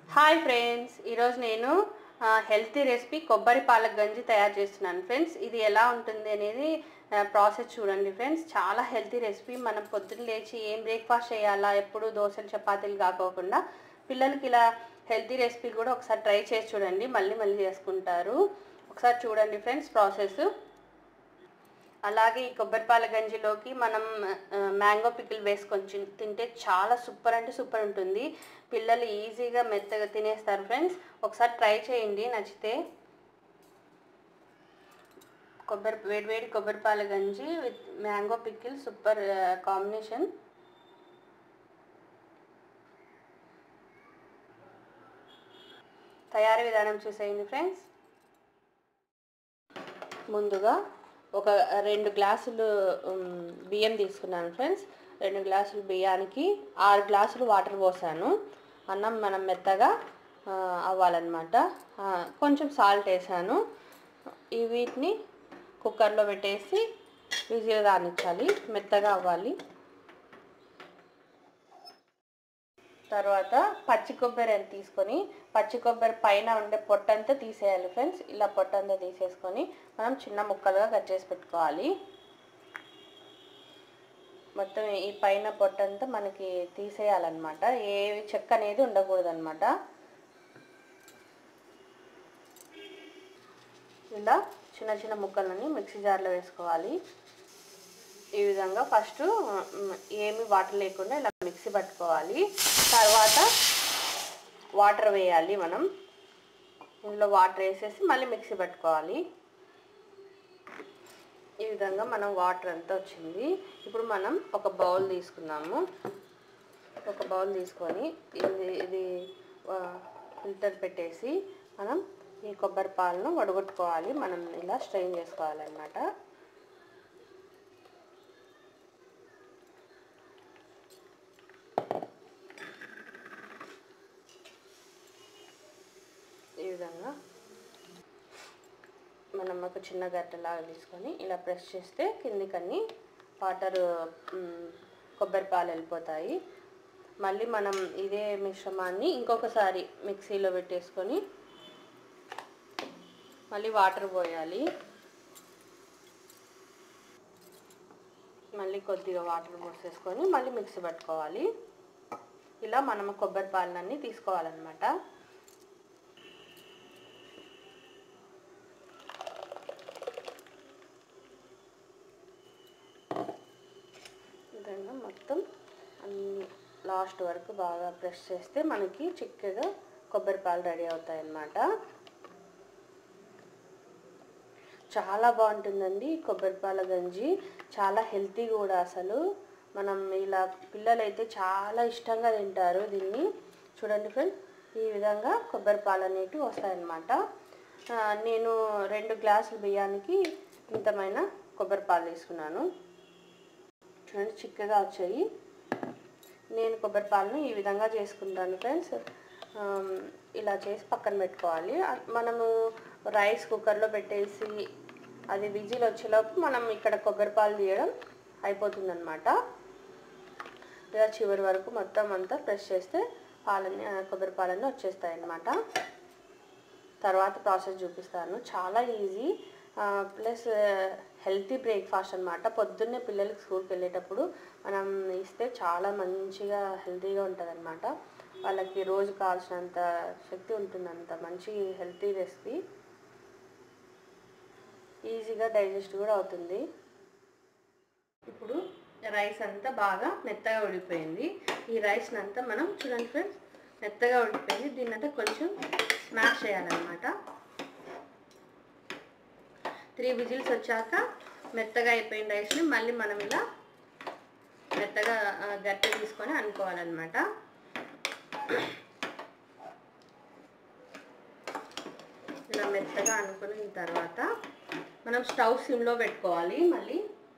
hi friends ఈరోజు నేను healthy recipe కొబ్బరి పాలక్ గంజి తయారు చేస్తున్నాను ఫ్రెండ్స్ ఇది ఎలా ఉంటుంది అనేది ప్రాసెస్ చూడండి ఫ్రెండ్స్ చాలా హెల్తీ రెసిపీ మనం పొద్దున్న లేచి ఏం బ్రేక్ఫాస్ట్ చేయాలా ఎప్పుడు దోశలు చపాతీలు కాకోకుండా పిల్లలకి ఇలా హెల్తీ రెసిపీ కూడా ఒకసారి ట్రై చేసి చూడండి మళ్ళీ మళ్ళీ చేసుకుంటారు ఒకసారి చూడండి ఫ్రెండ్స్ ప్రాసెస్ అలాగే ఈ కొబ్బరి పాల గంజిలోకి మనం ఆ, మ్యాంగో పికిల్ వేసుకొని చి- తింటే చాలా సూపర్ అంటే సూపర్ ఉంటుంది పిల్లలు ఈజీగా మెత్తగా తినేస్తారు ఫ్రెండ్స్ ఒకసారి ట్రై చేయండి నచ్చితే కొబ్బరి వేడివేడి కొబ్బరి పాల గంజి with mango pickle super combination తయారీ విధానం చూసేయండి ఫ్రెండ్స్ ముందుగా ఒక రెండు గ్లాసులు ఉమ్, బియ్యం తీసుకున్నాను ఫ్రెండ్స్ రెండు గ్లాసులు బియ్యానికి ఆరు గ్లాసులు వాటర్ పోసాను అన్నం మనం మెత్తగా ఆ, అవ్వాలన్నమాట ఆ, కొంచెం సాల్ట్ వేసాను ఈ వీటిని కుక్కర్లో పెట్టేసి విజిల్ రానిచ్చాలి మెత్తగా అవ్వాలి తర్వాత పచ్చి కొబ్బరి అని తీసుకొని పచ్చి కొబ్బరి పైన ఉండే పొట్టంతా తీసేయాలి ఫ్రెండ్స్ ఇలా పొట్టంతా తీసేసుకొని మనం చిన్న ముక్కలుగా కట్ చేసి పెట్టుకోవాలి మొత్తం ఈ పైన పొట్టంతా మనకి తీసేయాలన్నమాట ఏ చెక్క అనేది ఉండకూడదు అనమాట ఇలా చిన్న చిన్న ముక్కలని మిక్సీ జార్లో వేసుకోవాలి ఈ విధంగా ఫస్ట్ మ్, ఏమి వాటర్ లేకుండా ఇలా మిక్సీ పట్టుకోవాలి తర్వాత వాటర్ వేయాలి మనం ఇందులో వాటర్ వేసేసి మళ్ళీ మిక్సీ పట్టుకోవాలి ఈ విధంగా మనం వాటర్ అంతా వచ్చింది ఇప్పుడు మనం ఒక బౌల్ తీసుకున్నాము ఒక బౌల్ తీసుకొని ఇది ఇది ఫిల్టర్ పెట్టేసి మనం ఈ కొబ్బరి పాలను వడగొట్టుకోవాలి మనం ఇలా స్ట్రెయిన్ చేసుకోవాలన్నమాట ఈ విధంగా మనం ఒక చిన్న గట్టలాగా తీసుకొని ఇలా ప్రెస్ చేస్తే కిందికన్నీ వాటర్ కొబ్బరి పాలు వెళ్ళిపోతాయి మళ్ళీ మనం ఇదే మిశ్రమాన్ని ఇంకొకసారి మిక్సీలో పెట్టేసుకొని మళ్ళీ వాటర్ పోయాలి మళ్ళీ కొద్దిగా వాటర్ పోసేసుకొని మళ్ళీ మిక్సీ పట్టుకోవాలి ఇలా మనం కొబ్బరి పాలనన్నీ తీసుకోవాలన్నమాట విధంగా మొత్తం అన్ని లాస్ట్ వరకు బాగా ప్రెస్ చేస్తే మనకి చిక్కగా కొబ్బరి పాలు రెడీ అవుతాయి అన్నమాట చాలా బాగుంటుందండి ఈ కొబ్బరి పాల గంజి చాలా హెల్తీ కూడా అసలు మనం ఇలా పిల్లలైతే చాలా ఇష్టంగా తింటారు దీన్ని చూడండి ఫ్రెండ్స్ ఈ విధంగా కొబ్బరి పాలు అనేటివి వస్తాయన్నమాట ఆ, నేను రెండు గ్లాసుల బియ్యానికి ఇంతమైన కొబ్బరి పాలు తీసుకున్నాను చూడండి చిక్కగా వచ్చాయి నేను కొబ్బరి పాలను ఈ విధంగా చేసుకుంటాను ఫ్రెండ్స్ ఆమ్, ఇలా చేసి పక్కన పెట్టుకోవాలి అ- మనము రైస్ కుక్కర్లో పెట్టేసి అది విజిల్ వచ్చేలోపు మనం ఇక్కడ కొబ్బరి పాలు తీయడం అయిపోతుందన్నమాట ఇలా చివరి వరకు మొత్తం అంతా ప్రెస్ చేస్తే పాలన్నీ ఆ, కొబ్బరి పాలన్నీ వచ్చేస్తాయి అన్నమాట తర్వాత ప్రాసెస్ చూపిస్తాను చాలా ఈజీ ప్లస్ హెల్తీ బ్రేక్ఫాస్ట్ అనమాట పొద్దున్నే పిల్లలకి స్కూల్కి వెళ్ళేటప్పుడు మనం ఇస్తే చాలా మంచిగా హెల్తీగా ఉంటుంది అనమాట వాళ్ళకి రోజు కావాల్సినంత శక్తి ఉంటుందంత మంచి హెల్తీ రెసిపీ ఈజీగా డైజెస్ట్ కూడా అవుతుంది ఇప్పుడు రైస్ అంతా బాగా మెత్తగా ఉడికిపోయింది ఈ రైస్ని అంతా మనం చూడండి ఫ్రెండ్స్ మెత్తగా ఉడికిపోయింది దీన్ని అంతా కొంచెం స్మాష్ చేయాలన్నమాట త్రీ విజిల్స్ వచ్చాక మెత్తగా అయిపోయిన రైస్ని మళ్ళీ మనం ఇలా మెత్తగా ఆ, గట్టి తీసుకొని అనుకోవాలన్నమాట ఇలా మెత్తగా అనుకున్న తర్వాత మనం స్టవ్ సిమ్లో పెట్టుకోవాలి మళ్ళీ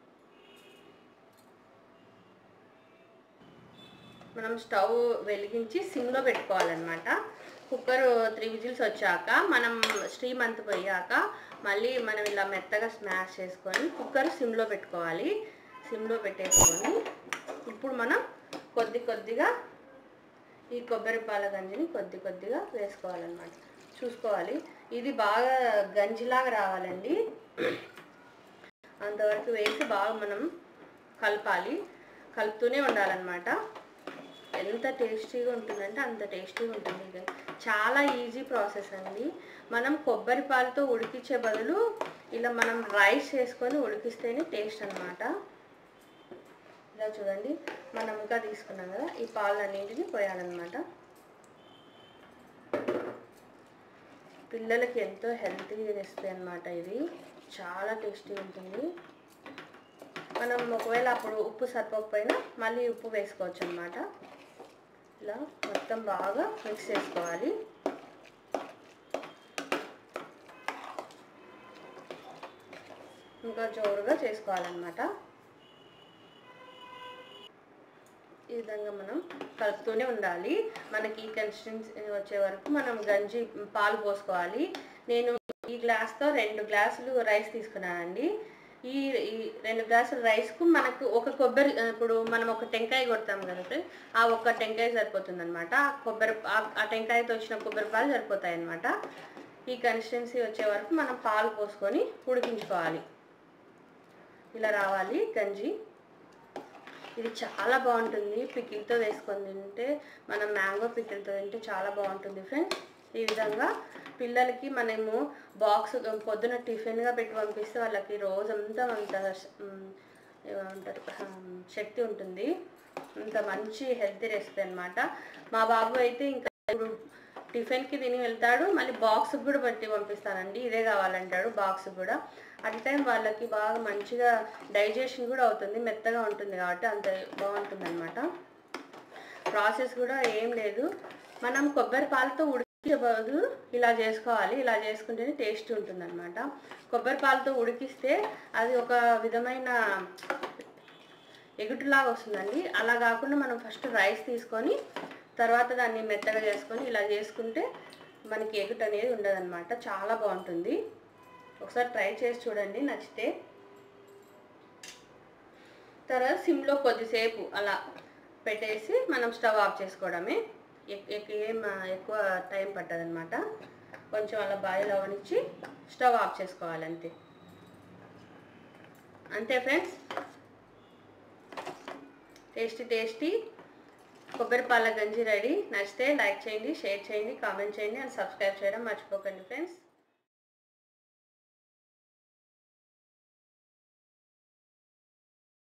మనం స్టవ్ వెలిగించి సిమ్లో పెట్టుకోవాలన్నమాట కుక్కర్ త్రీ విజిల్స్ వచ్చాక మనం స్టీమ్ అంత పోయాక మళ్ళీ మనం ఇలా మెత్తగా స్మాష్ చేసుకొని కుక్కర్ సిమ్లో పెట్టుకోవాలి సిమ్లో పెట్టేసుకొని ఇప్పుడు మనం కొద్ది కొద్దిగా ఈ కొబ్బరి పాల గంజిని కొద్ది కొద్దిగా వేసుకోవాలన్నమాట చూసుకోవాలి ఇది బాగా గంజిలాగా రావాలండి అంతవరకు వేసి బాగా మనం కలపాలి కలుపుతూనే ఉండాలన్నమాట ఎంత టేస్టీగా ఉంటుందంటే అంత టేస్టీగా ఉంటుంది ఇది చాలా ఈజీ ప్రాసెస్ అండి మనం కొబ్బరి పాలతో ఉడికించే బదులు ఇలా మనం రైస్ చేసుకొని ఉడికిస్తేనే టేస్ట్ అన్నమాట ఇలా చూడండి మనం ఇంకా తీసుకున్నాం కదా ఈ పాలన్నింటిని పోయాలన్నమాట పిల్లలకి ఎంతో హెల్తీగా ఇస్తుంది అనమాట ఇది చాలా టేస్టీగా ఉంటుంది మనం ఒకవేళ అప్పుడు ఉప్పు సరిపోకపోయినా మళ్ళీ ఉప్పు వేసుకోవచ్చు అనమాట ఇలా మొత్తం బాగా మిక్స్ చేసుకోవాలి ఇంకా జోరుగా చేసుకోవాలన్నమాట ఈ విధంగా మనం కలుపుతూనే ఉండాలి మనకి ఈ కన్సిస్టెన్సీ వచ్చే వరకు మనం గంజి పాలు పోసుకోవాలి నేను ఈ గ్లాస్తో రెండు గ్లాసులు రైస్ తీసుకున్నానండి ఈ ఈ రెండు గ్లాసుల రైస్కు మనకు ఒక కొబ్బరి ఇప్పుడు మనం ఒక టెంకాయ కొడతాం కదా ఫ్రెండ్ ఆ ఒక్క టెంకాయ సరిపోతుంది అనమాట ఆ కొబ్బరి ఆ- ఆ టెంకాయతో వచ్చిన కొబ్బరి పాలు సరిపోతాయి అనమాట ఈ కన్సిస్టెన్సీ వచ్చే వరకు మనం పాలు పోసుకొని ఉడికించుకోవాలి ఇలా రావాలి గంజి ఇది చాలా బాగుంటుంది పికిల్తో వేసుకొని తింటే మనం మ్యాంగో పికిల్తో తింటే చాలా బాగుంటుంది ఫ్రెండ్స్ ఈ విధంగా పిల్లలకి మనము బాక్స్ పొద్దున టిఫిన్గా పెట్టి పంపిస్తే వాళ్ళకి రోజంతా అంత ఉమ్, ఏమంటారు ఉమ్, శక్తి ఉంటుంది ఇంత మంచి హెల్తీ రెసిపీ అనమాట మా బాబు అయితే ఇంకా ఇప్పుడు టిఫిన్కి తిని వెళ్తాడు మళ్ళీ బాక్స్కి కూడా పెట్టి పంపిస్తానండి ఇదే కావాలంటాడు బాక్స్ కూడా అట్ టైం వాళ్ళకి బాగా మంచిగా డైజెషన్ కూడా అవుతుంది మెత్తగా ఉంటుంది కాబట్టి అంత బాగుంటుంది అనమాట ప్రాసెస్ కూడా ఏం లేదు మనం కొబ్బరి పాలతో ఉడికే బదులు ఇలా చేసుకోవాలి ఇలా చేసుకుంటేనే టేస్ట్ ఉంటుంది అనమాట కొబ్బరి పాలతో ఉడికిస్తే అది ఒక విధమైన ఎగుటులాగా వస్తుందండి అలా కాకుండా మనం ఫస్ట్ రైస్ తీసుకొని తర్వాత దాన్ని మెత్తగా చేసుకొని ఇలా చేసుకుంటే మనకి ఎగుటు అనేది ఉండదన్నమాట చాలా బాగుంటుంది ఒకసారి ట్రై చేసి చూడండి నచ్చితే తర్వాత సిమ్లో కొద్దిసేపు అలా పెట్టేసి మనం స్టవ్ ఆఫ్ చేసుకోవడమే ఎక్- ఎక్- ఏం ఆ, ఎక్కువ టైం పట్టదనమాట కొంచెం అలా బాయిల్ అవ్వనిచ్చి స్టవ్ ఆఫ్ చేసుకోవాలి అంతే అంతే ఫ్రెండ్స్ టేస్టీ టేస్టీ కొబ్బరి పాల గంజి రెడీ నచ్చితే లైక్ చేయండి షేర్ చేయండి కామెంట్ చేయండి అండ్ సబ్స్క్రైబ్ చేయడం మర్చిపోకండి ఫ్రెండ్స్